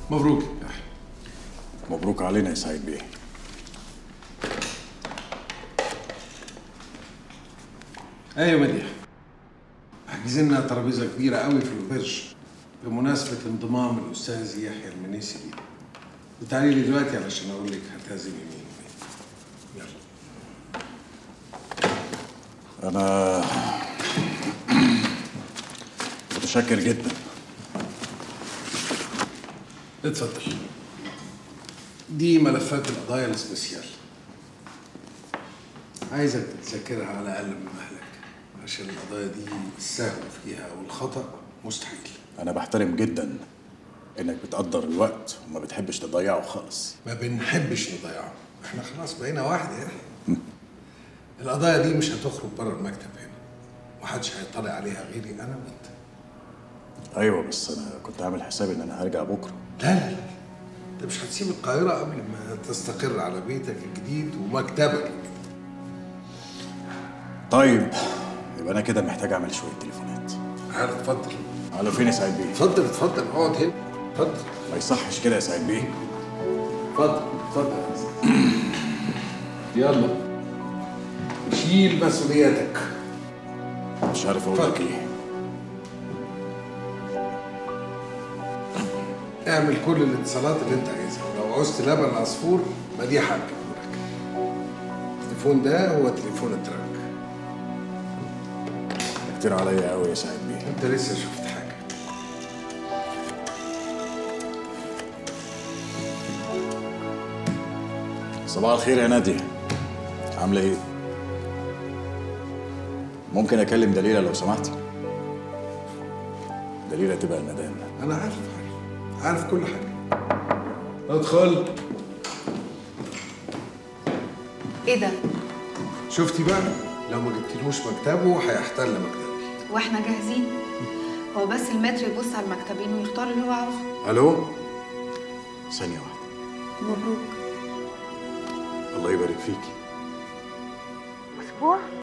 مبروك يا يحيى مبروك علينا يا سعيد بيه ايوه مديح حاجزين لنا ترابيزه كبيره قوي في البرج بمناسبه انضمام الاستاذ يحيى المنيسي لينا وتعالي لي دلوقتي علشان اقول لك هتعزمي مين ومين. يلا انا متشكر جدا اتفضل دي ملفات القضايا السبيسيال عايزك تذاكرها على اقل من مهلك عشان القضايا دي السهو فيها والخطا مستحيل انا بحترم جدا انك بتقدر الوقت وما بتحبش تضيعه خالص ما بنحبش نضيعه احنا خلاص بقينا واحد يا اخي القضايا دي مش هتخرج بره المكتب هنا محدش هيطلع عليها غيري انا وانت ايوه بس انا كنت عامل حسابي ان انا هرجع بكره لا لا لا انت مش هتسيب القاهرة قبل ما تستقر على بيتك الجديد ومكتبك الجديد طيب يبقى انا كده محتاج اعمل شويه تليفونات تعالى اتفضل على فين يا سعيد بيه اتفضل اتفضل اقعد هنا اتفضل ما يصحش كده يا سعيد بيه اتفضل اتفضل يلا شيل مسؤولياتك مش عارف اقول لك اتفضل. ايه اعمل كل الاتصالات اللي انت عايزها ولو عوزت لبن عصفور مديحة هتجيبهولك التليفون ده هو تليفون التراك كتير عليا قوي يا سعيد بيه انت لسه شفت حاجة صباح الخير يا نادية عاملة ايه؟ ممكن اكلم دليلة لو سمحتي؟ دليلة تبقى المدام انا عارف عارف عارف كل حاجة ادخل ايه ده؟ شفتي بقى لو ما جبتلوش مكتبه هيحتل مكتبي واحنا جاهزين؟ هو بس المتر يبص على المكتبين ويختار اللي هو عاوزه الو ثانية واحدة مبروك الله يبارك فيكي اسبوع؟